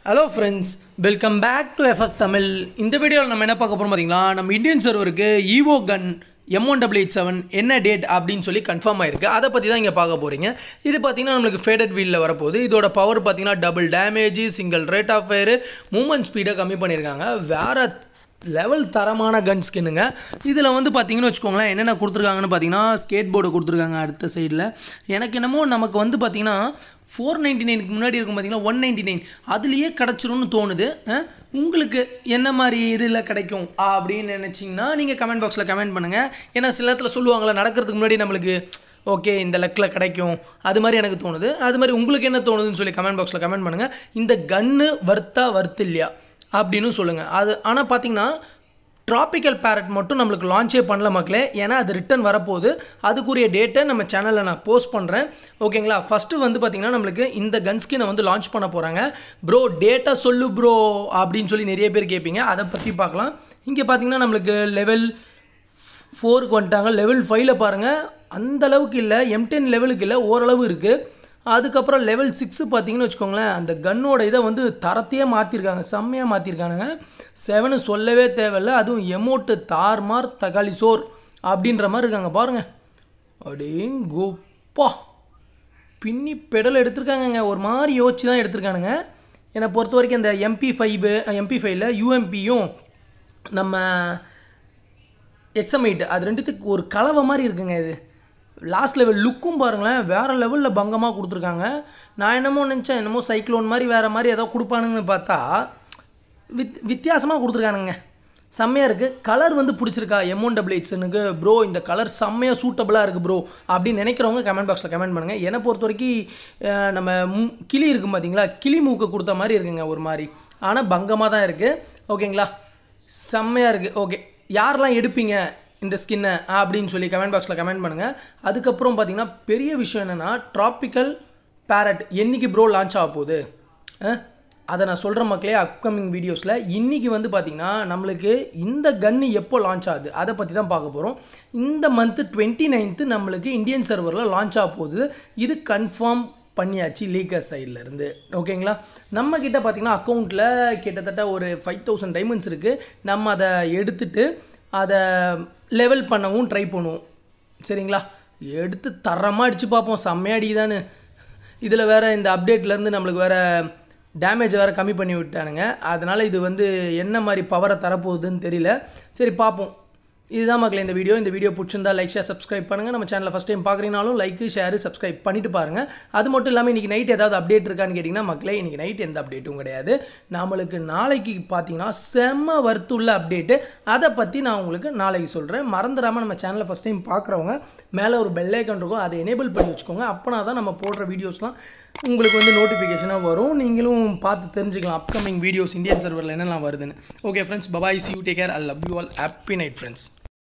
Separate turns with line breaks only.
Hello friends welcome back to FF Tamil இந்த வீடியோவில் நம்ம என்ன பார்க்க போகிறோம் பார்த்தீங்களா நம்ம இந்தியன் சர்வருக்கு evo gun M one double eight seven என்ன டேட் அப்படின்னு சொல்லி கன்ஃபார்ம் ஆயிருக்கு அதை பற்றி தான் இங்கே பார்க்க போகிறீங்க இது பார்த்தீங்கன்னா நம்மளுக்கு ஃபேடட் வீலில் வரப்போகுது இதோட பவர் பார்த்தீங்கன்னா double damage single rate of fire movement ஸ்பீடை கம்மி பண்ணியிருக்காங்க வேறு லெவல் தரமான கன் ஸ்கின்னுங்க இதில் வந்து பார்த்தீங்கன்னு வச்சுக்கோங்களேன் என்னென்ன கொடுத்துருக்காங்கன்னு பார்த்தீங்கன்னா ஸ்கேட் போர்டு கொடுத்துருக்காங்க அடுத்த சைடில் எனக்கு என்னமோ நமக்கு வந்து பார்த்தீங்கன்னா ஃபோர் நைன்ட்டி நைனுக்கு முன்னாடி இருக்கும் பார்த்தீங்கன்னா ஒன் நைன்ட்டி நைன் அதுலேயே கிடச்சிரும்னு தோணுது அஹ், உங்களுக்கு என்ன மாதிரி இதில் கிடைக்கும் அப்படின்னு நினச்சிங்கன்னா நீங்கள் கமெண்ட் பாக்ஸில் கமெண்ட் பண்ணுங்கள் ஏன்னா சில இடத்துல சொல்லுவாங்களே நடக்கிறதுக்கு முன்னாடி நம்மளுக்கு ஓகே இந்த லக்கில் கிடைக்கும் அது மாதிரி எனக்கு தோணுது அது மாதிரி உங்களுக்கு என்ன தோணுதுன்னு சொல்லி கமெண்ட் பாக்ஸில் கமெண்ட் பண்ணுங்கள் இந்த கன்று வர்த்தா வர்த்து இல்லையா அப்படின்னு சொல்லுங்கள் அது ஆனால் பார்த்தீங்கன்னா ட்ராபிக்கல் பேரட் மட்டும் நம்மளுக்கு லான்ச்சே பண்ணல மக்களே ஏன்னா அது ரிட்டன் வரப்போகுது அதுக்குரிய டேட்டை நம்ம சேனலில் நான் போஸ்ட் பண்ணுறேன் ஓகேங்களா ஃபஸ்ட்டு வந்து பார்த்திங்கன்னா நம்மளுக்கு இந்த கன் ஸ்கினை வந்து லான்ச் பண்ண போகிறாங்க ப்ரோ டேட்டா சொல்லு ப்ரோ அப்படின்னு சொல்லி நிறைய பேர் கேட்பீங்க அதை பற்றி பார்க்கலாம் இங்கே பார்த்தீங்கன்னா நம்மளுக்கு லெவல் ஃபோருக்கு வந்துட்டாங்க லெவல் ஃபைவ்ல பாருங்கள் அந்த அளவுக்கு இல்லை எம் டென் லெவலுக்கு இல்லை ஓரளவு இருக்குது அதுக்கப்புறம் லெவல் சிக்ஸு பார்த்தீங்கன்னு வச்சுக்கோங்களேன் அந்த கன்னோட இதை வந்து தரத்தையே மாற்றிருக்காங்க செம்மையாக மாற்றிருக்கானுங்க செவனு சொல்லவே தேவையில்ல அதுவும் எமோட்டு தார்மார் தக்காளி சோர் அப்படின்ற மாதிரி இருக்காங்க பாருங்கள் அடேங்கோப்பா பின்னி பெடல் எடுத்திருக்காங்கங்க ஒரு மாதிரி யோசிச்சு தான் எடுத்திருக்கானுங்க என்னை பொறுத்த வரைக்கும் இந்த எம்பி ஃபைவு எம்பி ஃபைவ்ல யூஎம்பியும் நம்ம எக்ஸமைட் அது ரெண்டுத்துக்கு ஒரு கலவை மாதிரி இருக்குங்க இது லாஸ்ட் லெவல் லுக்கும் பாருங்களேன் வேறு லெவலில் பங்கமாக கொடுத்துருக்காங்க நான் என்னமோ நினச்சேன் என்னமோ சைக்ளோன் மாதிரி வேறு மாதிரி ஏதோ கொடுப்பானுங்கன்னு பார்த்தா வித் வித்தியாசமாக கொடுத்துருக்கானுங்க செம்மையாக இருக்குது கலர் வந்து பிடிச்சிருக்கா எம்ஒன் டபுள் எயிட்ஸனுக்கு ப்ரோ இந்த கலர் செம்மையாக சூட்டபுளாக இருக்குது ப்ரோ அப்படின்னு நினைக்கிறவங்க கமெண்ட் பாக்ஸில் கமெண்ட் பண்ணுங்கள் என்னை பொறுத்த வரைக்கும் அஹ், நம்ம மு- கிளி இருக்கும் பார்த்தீங்களா கிளி மூக்கு கொடுத்த மாதிரி இருக்குங்க ஒரு மாதிரி ஆனால் பங்கமாக தான் இருக்குது ஓகேங்களா செம்மையாக இருக்குது ஓகே யாரெல்லாம் எடுப்பீங்க இந்த ஸ்கின்னை அப்படின்னு சொல்லி கமெண்ட் பாக்ஸில் கமெண்ட் பண்ணுங்கள் அதுக்கப்புறம் பார்த்தீங்கன்னா பெரிய விஷயம் என்னென்னா ட்ராபிக்கல் பேரட் என்னைக்கு ப்ரோ லான்ச் ஆக போகுது அஹ்? அதை நான் சொல்கிற மக்களே அப்கமிங் வீடியோஸில் இன்றைக்கி வந்து பார்த்திங்கன்னா நம்மளுக்கு இந்த கன்று எப்போ லான்ச் ஆகுது அதை பற்றி தான் பார்க்க போகிறோம் இந்த மந்த்து டுவெண்ட்டி நைன்த்து நம்மளுக்கு இந்தியன் சர்வரில் லான்ச் ஆக போகுது இது கன்ஃபார்ம் பண்ணியாச்சு லீக்கர் சைட்லேருந்து ஓகேங்களா நம்ம கிட்ட பார்த்தீங்கன்னா அக்கௌண்ட்டில் கிட்டத்தட்ட ஒரு ஃபைவ் தௌசண்ட் டைமண்ட்ஸ் இருக்குது நம்ம அதை எடுத்துட்டு அதை லெவல் பண்ணவும் ட்ரை பண்ணுவோம் சரிங்களா எடுத்து தரமாக அடித்து பார்ப்போம் செம்மையாக அடிக்குதான்னு இதில் வேறு இந்த அப்டேட்லேருந்து நம்மளுக்கு வேறு டேமேஜ் வேறு கம்மி பண்ணி விட்டானுங்க அதனால் இது வந்து என்ன மாதிரி பவரை தரப்போகுதுன்னு தெரியல சரி பார்ப்போம் இதுதான் மக்களே இந்த வீடியோ இந்த வீடியோ பிடிச்சிருந்தா லைக் ஷேர் சப்ஸ்கிரைப் பண்ணுங்கள் நம்ம சேனலை ஃபஸ்ட் டைம் பார்க்குறீங்கனாலும் லைக் ஷேர் சப்ஸ்கிரைப் பண்ணிட்டு பாருங்கள் அது மட்டும் இல்லாமல் இன்றைக்கி நைட் ஏதாவது அப்டேட் இருக்கான்னு கேட்டிங்கன்னா மக்களே இன்றைக்கி நைட் எந்த அப்டேட்டும் கிடையாது நம்மளுக்கு நாளைக்கு பார்த்தீங்கன்னா செம்ம வர்த்துள்ள அப்டேட்டு அதை பற்றி நான் உங்களுக்கு நாளைக்கு சொல்கிறேன் மறந்துடாமல் நம்ம சேனலை ஃபஸ்ட் டைம் பார்க்குறவங்க மேலே ஒரு பெல் ஐக்கன் இருக்கும் அதை எனேபிள் பண்ணி வச்சுக்கோங்க அப்போனா தான் நம்ம போடுற வீடியோஸ்லாம் உங்களுக்கு வந்து நோட்டிஃபிகேஷனாக வரும் நீங்களும் பார்த்து தெரிஞ்சுக்கலாம் அப்கமிங் வீடியோஸ் இந்தியன் சர்வரில் என்னெல்லாம் வருதுன்னு okay friends bye bye see you take care I love you all happy night friends